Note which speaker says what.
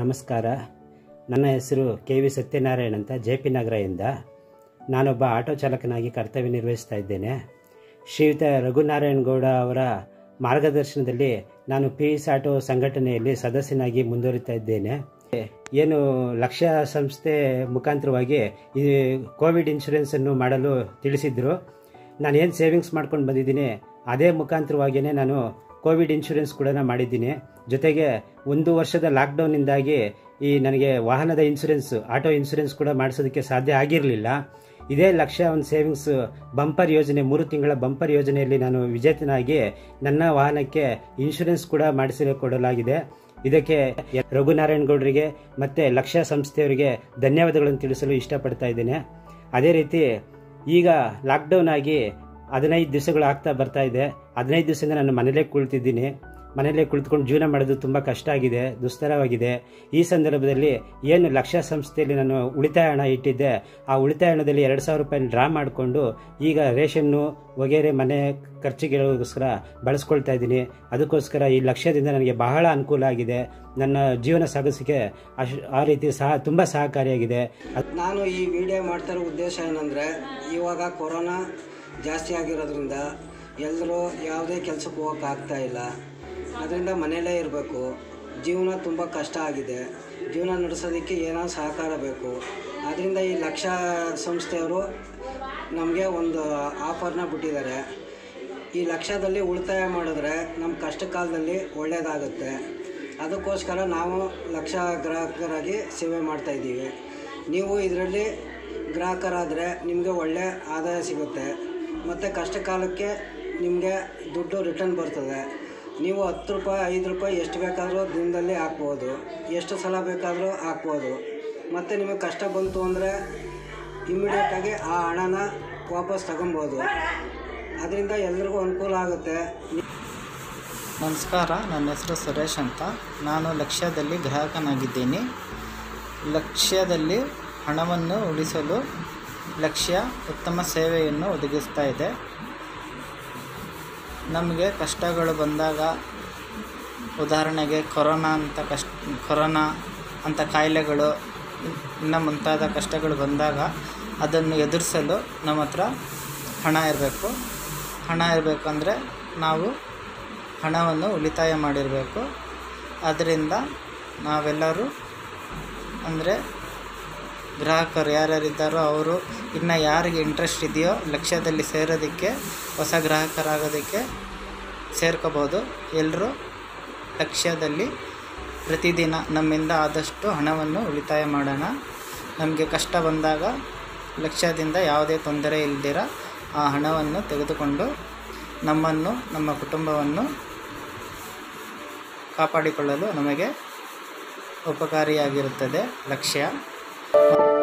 Speaker 1: ನಮಸ್ಕಾರ ನನ್ನ ಹೆಸರು ಕೆ ವಿ ಸತ್ಯನಾರಾಯಣ್ ಅಂತ ಜೆ ಪಿ ನಗರದಿಂದ ನಾನೊಬ್ಬ ಆಟೋ ಚಾಲಕನಾಗಿ ಕರ್ತವ್ಯ ನಿರ್ವಹಿಸ್ತಾ ಇದ್ದೇನೆ ಶ್ರೀಯುತ ರಘುನಾರಾಯಣ್ ಗೌಡ ಅವರ ಮಾರ್ಗದರ್ಶನದಲ್ಲಿ ನಾನು ಪಿ ಎಸ್ ಆಟೋ ಸಂಘಟನೆಯಲ್ಲಿ ಸದಸ್ಯನಾಗಿ ಮುಂದುವರಿತಾ ಇದ್ದೇನೆ ಏನು ಲಕ್ಷ್ಯ ಸಂಸ್ಥೆ ಮುಖಾಂತರವಾಗಿ ಈ ಕೋವಿಡ್ ಇನ್ಶೂರೆನ್ಸನ್ನು ಮಾಡಲು ತಿಳಿಸಿದ್ರು ನಾನು ಏನು ಸೇವಿಂಗ್ಸ್ ಮಾಡ್ಕೊಂಡು ಬಂದಿದ್ದೀನಿ ಅದೇ ಮುಖಾಂತರವಾಗಿಯೇ ನಾನು ಕೋವಿಡ್ ಇನ್ಶೂರೆನ್ಸ್ ಕೂಡ ಮಾಡಿದ್ದೀನಿ ಜೊತೆಗೆ ಒಂದು ವರ್ಷದ ಲಾಕ್ಡೌನ್ನಿಂದಾಗಿ ಈ ನನಗೆ ವಾಹನದ ಇನ್ಶೂರೆನ್ಸ್ ಆಟೋ ಇನ್ಶೂರೆನ್ಸ್ ಕೂಡ ಮಾಡಿಸೋದಕ್ಕೆ ಸಾಧ್ಯ ಆಗಿರಲಿಲ್ಲ ಇದೇ ಲಕ್ಷ ಒಂದು ಸೇವಿಂಗ್ಸ್ ಬಂಪರ್ ಯೋಜನೆ ಮೂರು ತಿಂಗಳ ಬಂಪರ್ ಯೋಜನೆಯಲ್ಲಿ ನಾನು ವಿಜೇತನಾಗಿ ನನ್ನ ವಾಹನಕ್ಕೆ ಇನ್ಶೂರೆನ್ಸ್ ಕೂಡ ಮಾಡಿಸಿ ಕೊಡಲಾಗಿದೆ ಇದಕ್ಕೆ ರಘುನಾರಾಯಣ್ ಗೌಡರಿಗೆ ಮತ್ತು ಲಕ್ಷ್ಯ ಸಂಸ್ಥೆಯವರಿಗೆ ಧನ್ಯವಾದಗಳನ್ನು ತಿಳಿಸಲು ಇಷ್ಟಪಡ್ತಾ ಇದ್ದೇನೆ ಅದೇ ರೀತಿ ಈಗ ಲಾಕ್ಡೌನ್ ಆಗಿ ಹದಿನೈದು ದಿವಸಗಳು ಆಗ್ತಾ ಬರ್ತಾ ಇದೆ ಹದಿನೈದು ದಿವಸದಿಂದ ನಾನು ಮನೇಲೇ ಕುಳಿತಿದ್ದೀನಿ ಮನೆಯಲ್ಲೇ ಕುಳಿತುಕೊಂಡು ಜೀವನ ಮಾಡೋದು ತುಂಬ ಕಷ್ಟ ಆಗಿದೆ ದುಸ್ತರವಾಗಿದೆ ಈ ಸಂದರ್ಭದಲ್ಲಿ ಏನು ಲಕ್ಷ್ಯ ಸಂಸ್ಥೆಯಲ್ಲಿ ನಾನು ಉಳಿತಾಯ ಹಣ ಇಟ್ಟಿದ್ದೆ ಆ ಉಳಿತಾಯ ಹಣದಲ್ಲಿ ಎರಡು ಸಾವಿರ ರೂಪಾಯಿ ಡ್ರಾ ಮಾಡಿಕೊಂಡು ಈಗ ರೇಷನ್ನು ವಗೇರೆ ಮನೆ ಖರ್ಚಿಗೆಗೋಸ್ಕರ ಬಳಸ್ಕೊಳ್ತಾ ಇದ್ದೀನಿ ಅದಕ್ಕೋಸ್ಕರ ಈ ಲಕ್ಷ್ಯದಿಂದ ನನಗೆ ಬಹಳ ಅನುಕೂಲ ಆಗಿದೆ ನನ್ನ ಜೀವನ ಸಾಗಿಸೋಕ್ಕೆ ಅಶ್ ಆ ರೀತಿ ಸಹ ತುಂಬ ಸಹಕಾರಿಯಾಗಿದೆ
Speaker 2: ನಾನು ಈ ವಿಡಿಯೋ ಮಾಡ್ತಿರೋ ಉದ್ದೇಶ ಏನಂದರೆ ಇವಾಗ ಕೊರೋನಾ ಜಾಸ್ತಿ ಆಗಿರೋದ್ರಿಂದ ಎಲ್ಲರೂ ಯಾವುದೇ ಕೆಲಸಕ್ಕೆ ಹೋಗೋಕೆ ಆಗ್ತಾ ಇಲ್ಲ ಅದರಿಂದ ಮನೆಯಲ್ಲೇ ಇರಬೇಕು ಜೀವನ ತುಂಬ ಕಷ್ಟ ಆಗಿದೆ ಜೀವನ ನಡೆಸೋದಕ್ಕೆ ಏನೋ ಸಹಕಾರ ಬೇಕು ಆದ್ದರಿಂದ ಈ ಲಕ್ಷ ಸಂಸ್ಥೆಯವರು ನಮಗೆ ಒಂದು ಆಫರ್ನ ಬಿಟ್ಟಿದ್ದಾರೆ ಈ ಲಕ್ಷದಲ್ಲಿ ಉಳಿತಾಯ ಮಾಡಿದ್ರೆ ನಮ್ಮ ಕಷ್ಟ ಕಾಲದಲ್ಲಿ ಒಳ್ಳೆಯದಾಗುತ್ತೆ ಅದಕ್ಕೋಸ್ಕರ ನಾವು ಲಕ್ಷ ಗ್ರಾಹಕರಾಗಿ ಸೇವೆ ಮಾಡ್ತಾಯಿದ್ದೀವಿ ನೀವು ಇದರಲ್ಲಿ ಗ್ರಾಹಕರಾದರೆ ನಿಮಗೆ ಒಳ್ಳೆಯ ಆದಾಯ ಸಿಗುತ್ತೆ ಮತ್ತು ಕಷ್ಟ ಕಾಲಕ್ಕೆ ನಿಮಗೆ ದುಡ್ಡು ರಿಟರ್ನ್ ಬರ್ತದೆ ನೀವು ಹತ್ತು ರೂಪಾಯಿ ಐದು ರೂಪಾಯಿ ಎಷ್ಟು ಬೇಕಾದರೂ ದಿನದಲ್ಲಿ ಹಾಕ್ಬೋದು ಎಷ್ಟು ಸಲ ಬೇಕಾದರೂ ಹಾಕ್ಬೋದು ಮತ್ತು ನಿಮಗೆ ಕಷ್ಟ ಬಂತು ಅಂದರೆ ಇಮ್ಮಿಡಿಯೇಟಾಗಿ ಆ ಹಣನ ವಾಪಸ್ ತಗೊಬೋದು ಅದರಿಂದ ಎಲ್ರಿಗೂ ಅನುಕೂಲ ಆಗುತ್ತೆ
Speaker 3: ನಮಸ್ಕಾರ ನನ್ನ ಹೆಸರು ಸುರೇಶ್ ಅಂತ ನಾನು ಲಕ್ಷ್ಯದಲ್ಲಿ ಗ್ರಾಹಕನಾಗಿದ್ದೀನಿ ಲಕ್ಷ್ಯದಲ್ಲಿ ಹಣವನ್ನು ಉಳಿಸಲು ಲಕ್ಷ್ಯ ಉತ್ತಮ ಸೇವೆಯನ್ನು ಒದಗಿಸ್ತಾ ಇದೆ ನಮಗೆ ಕಷ್ಟಗಳು ಬಂದಾಗ ಉದಾಹರಣೆಗೆ ಕೊರೋನಾ ಅಂತ ಕಷ್ಟ ಕೊರೋನಾ ಅಂತ ಕಾಯಿಲೆಗಳು ಇನ್ನು ಮುಂತಾದ ಕಷ್ಟಗಳು ಬಂದಾಗ ಅದನ್ನು ಎದುರಿಸಲು ನಮ್ಮ ಹತ್ರ ಹಣ ಇರಬೇಕು ಹಣ ಇರಬೇಕಂದ್ರೆ ನಾವು ಹಣವನ್ನು ಉಳಿತಾಯ ಮಾಡಿರಬೇಕು ಅದರಿಂದ ನಾವೆಲ್ಲರೂ ಅಂದರೆ ಗ್ರಾಹಕರು ಯಾರ್ಯಾರಿದ್ದಾರೋ ಅವರು ಇನ್ನು ಯಾರಿಗೆ ಇಂಟ್ರೆಸ್ಟ್ ಇದೆಯೋ ಲಕ್ಷ್ಯದಲ್ಲಿ ಸೇರೋದಕ್ಕೆ ಹೊಸ ಗ್ರಾಹಕರಾಗೋದಕ್ಕೆ ಸೇರ್ಕೋಬೋದು ಎಲ್ಲರೂ ಲಕ್ಷ್ಯದಲ್ಲಿ ಪ್ರತಿದಿನ ನಮ್ಮಿಂದ ಆದಷ್ಟು ಹಣವನ್ನು ಉಳಿತಾಯ ಮಾಡೋಣ ನಮಗೆ ಕಷ್ಟ ಬಂದಾಗ ಲಕ್ಷ್ಯದಿಂದ ಯಾವುದೇ ತೊಂದರೆ ಇಲ್ದಿರ ಆ ಹಣವನ್ನು ತೆಗೆದುಕೊಂಡು ನಮ್ಮನ್ನು ನಮ್ಮ ಕುಟುಂಬವನ್ನು ಕಾಪಾಡಿಕೊಳ್ಳಲು ನಮಗೆ ಉಪಕಾರಿಯಾಗಿರುತ್ತದೆ ಲಕ್ಷ್ಯ